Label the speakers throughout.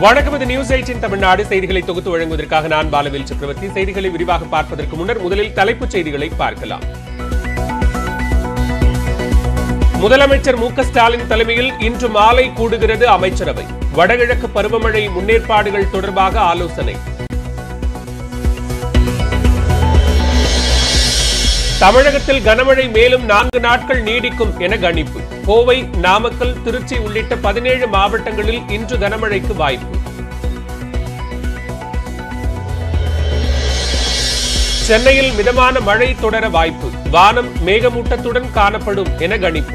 Speaker 1: வணக்கம் இது news eighteen Tamil Nadu செய்திகளை தொகுத்து வழங்குவதற்காக நான் பாலவேல் சக்கரவர்த்தி செய்திகளை விரிவாக பார்ப்பதற்கு முன்னர் முதலில் தலைப்புச் செய்திகளை பார்க்கலாம் முதலமைச்சர் மு க ஸ்டாலின் தலைமையில் இன்று மாலை கூடுகிறது அமைச்சரவை வடகிழக்கு பருவமழை முன்னேற்பாடுகள் தொடர்பாக ஆலோசனை தமிழகத்தில் கனமழை மேலும் நான்கு நாட்கள் நீடிக்கும் என கணிப்பு கோவை நாமக்கல் திருச்சி உள்ளிட்ட பதினேழு மாவட்டங்களில் இன்று கனமழைக்கு வாய்ப்பு சென்னையில் மிதமான மழை தொடர வாய்ப்பு வானம் மேகமூட்டத்துடன் காணப்படும் என கணிப்பு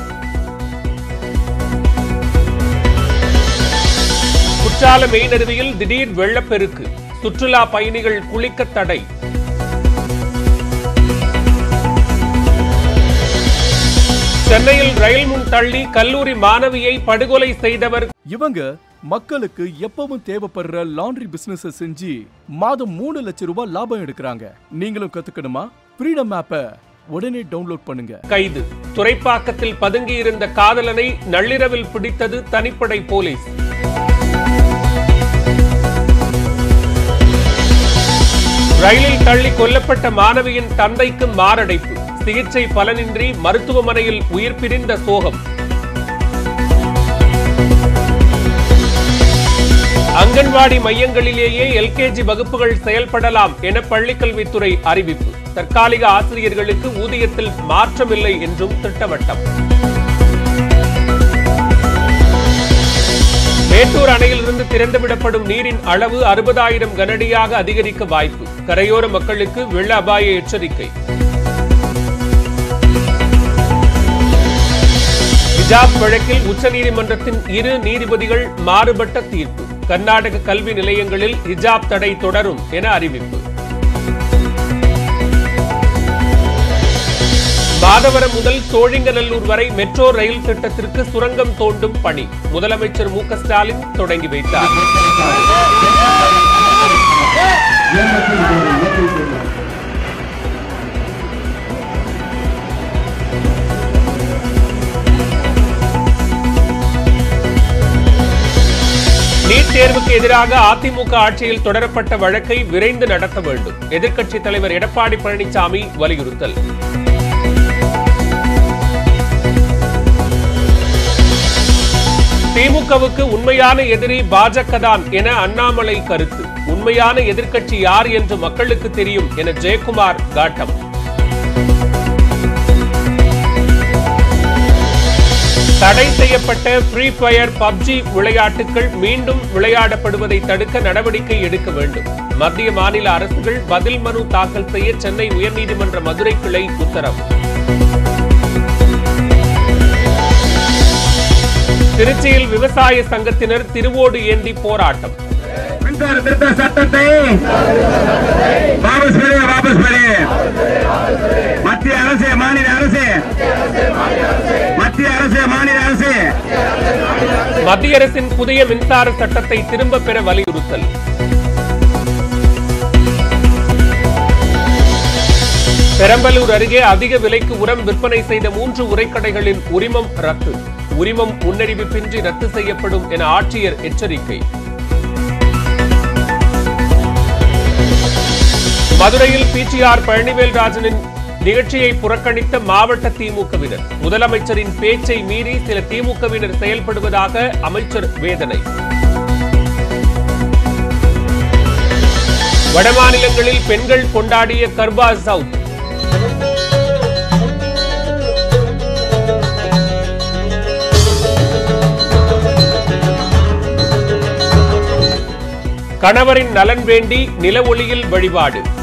Speaker 1: குற்றால மெயினருவியில் திடீர் வெள்ளப்பெருக்கு சுற்றுலா பயணிகள் குளிக்க தடை சென்னையில் ரயில் முன் தள்ளி கல்லூரி மாணவியை படுகொலை செய்தவர்
Speaker 2: இவங்க மக்களுக்கு எப்பவும் தேவைப்படுற லாண்ட்ரி பிசினஸ் செஞ்சு மாதம் மூணு லட்சம் ரூபாய் லாபம் எடுக்கிறாங்க நீங்களும் கத்துக்கணுமா ஃப்ரீடம் ஆப்பை உடனே டவுன்லோட் பண்ணுங்க
Speaker 1: கைது துறைப்பாக்கத்தில் பதுங்கியிருந்த காதலனை நள்ளிரவில் பிடித்தது தனிப்படை போலீஸ் ரயிலில் தள்ளி கொல்லப்பட்ட மாணவியின் தந்தைக்கு மாரடைப்பு சிகிச்சை பலனின்றி மருத்துவமனையில் உயிர் பிரிந்த சோகம் அங்கன்வாடி மையங்களிலேயே எல்கேஜி வகுப்புகள் செயல்படலாம் என பள்ளிக்கல்வித்துறை அறிவிப்பு தற்காலிக ஆசிரியர்களுக்கு ஊதியத்தில் மாற்றமில்லை என்றும் திட்டவட்டம் மேட்டூர் அணையிலிருந்து திறந்துவிடப்படும் நீரின் அளவு அறுபதாயிரம் கனஅடியாக அதிகரிக்க வாய்ப்பு கரையோர மக்களுக்கு வெள்ள அபாய எச்சரிக்கை ஹிஜாப் வழக்கில் உச்சநீதிமன்றத்தின் இரு நீதிபதிகள் மாறுபட்ட தீர்ப்பு கர்நாடக கல்வி நிலையங்களில் ஹிஜாப் தடை தொடரும் என அறிவிப்பு மாதவரம் முதல் சோழிங்கநல்லூர் வரை மெட்ரோ ரயில் திட்டத்திற்கு சுரங்கம் தோண்டும் பணி முதலமைச்சர் மு க ஸ்டாலின் தொடங்கி வைத்தார் நீட் தேர்வுக்கு எதிராக அதிமுக ஆட்சியில் தொடரப்பட்ட வழக்கை விரைந்து நடத்த வேண்டும் எதிர்க்கட்சித் தலைவர் எடப்பாடி பழனிசாமி வலியுறுத்தல் திமுகவுக்கு உண்மையான எதிரி பாஜக தான் என அண்ணாமலை கருத்து உண்மையான எதிர்க்கட்சி யார் என்று மக்களுக்கு தெரியும் என ஜெயக்குமார் காட்டம் தடை செய்யப்பட்ட ஃப்ரீ ஃபயர் பப்ஜி விளையாட்டுகள் மீண்டும் விளையாடப்படுவதை தடுக்க நடவடிக்கை எடுக்க வேண்டும் மத்திய மாநில அரசுகள் பதில் மனு தாக்கல் செய்ய சென்னை உயர்நீதிமன்ற மதுரை கிளை உத்தரவு திருச்சியில் விவசாய சங்கத்தினர் திருவோடு ஏந்தி போராட்டம்
Speaker 3: மின்சார திருத்த சட்டத்தை வாபஸ் பெறு வாபஸ் பெறு மத்திய அரசு மாநில அரசு மத்திய அரசு மாநில அரசு
Speaker 1: மத்திய அரசின் புதிய மின்சார சட்டத்தை திரும்ப பெற வலியுறுத்தல் பெரம்பலூர் அருகே அதிக விலைக்கு உரம் விற்பனை செய்த மூன்று உரைக்கடைகளின் உரிமம் ரத்து உரிமம் முன்னறிவிப்பின்றி ரத்து செய்யப்படும் என ஆட்சியர் எச்சரிக்கை மதுரையில் பிடிஆர் பழனிவேல் ராஜனின் நிகழ்ச்சியை புறக்கணித்த மாவட்ட திமுகவினர் முதலமைச்சரின் பேச்சை மீறி சில திமுகவினர் செயல்படுவதாக அமைச்சர் வேதனை வடமாநிலங்களில் பெண்கள் கொண்டாடிய கர்பா சவுத் கணவரின் நலன் வேண்டி நில ஒளியில் வழிபாடு